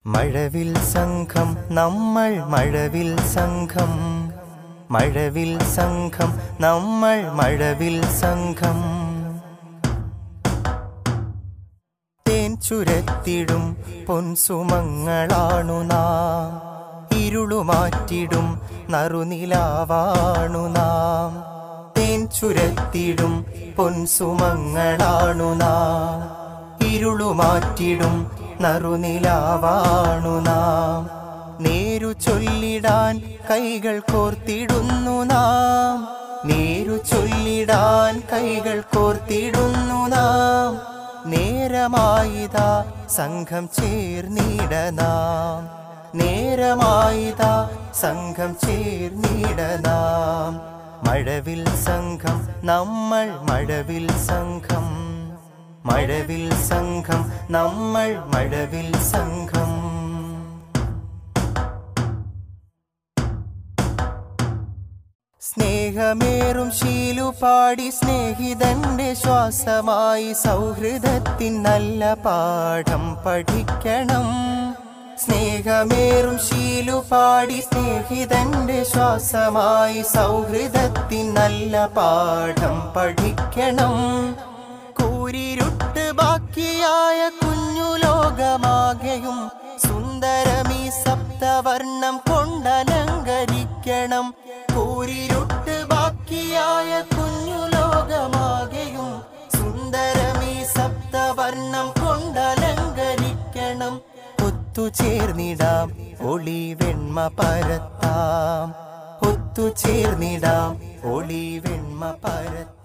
മഴവിൽ സംഘം നമ്മൾ മഴവിൽ സംഘം മഴവിൽ സംഘം നമ്മൾ മഴവിൽ സംഘം തേൻ ചുരത്തിടും പൊൻസുമങ്ങളാണു നാം ഇരുളുമാറ്റിടും നറുനിലാവാണു നാം തേൻ ചുരത്തിടും പൊൻസുമങ്ങളാണു നാം ഇരുളുമാറ്റിടും നറുനിലാവാണു നാം നേരു ചൊല്ലിടാൻ കൈകൾ കോർത്തിടുന്നു നാം നേരു ചൊല്ലിടാൻ കൈകൾ കോർത്തിടുന്നു നാം നേരമായിതാ സംഘം ചേർന്നിടനാം നേരമായിതാ സംഘം ചേർന്നിടനാം മഴവിൽ സംഘം നമ്മൾ മഴവിൽ സംഘം മഴവിൽ സംഘം നമ്മൾ മഴവിൽ സംഘം സ്നേഹമേറും ശീലുപാടി സ്നേഹിതന്റെ ശ്വാസമായി സൗഹൃദത്തിൻ നല്ല പാഠം പഠിക്കണം സ്നേഹമേറും ശീലുപാടി സ്നേഹിതന്റെ ശ്വാസമായി സൗഹൃദത്തിൻ നല്ല പാഠം പഠിക്കണം കൂരിരുട്ട് ബാക്കിയായ കുഞ്ഞു ലോകമാകെയും സുന്ദരമീ സപ്തവർണം കൊണ്ടലങ്കരിക്കണം കൂരിരുട്ട് ബാക്കിയായ കുഞ്ഞു ലോകമാകെയും സുന്ദരമീ സപ്തവർണം കൊണ്ടലങ്കരിക്കണം ഒത്തുചേർന്നിടാം ഒളി വെണ്മ പരത്താം ഒത്തുചേർന്നിടാം ഒളി വെണ്മ പരത്താം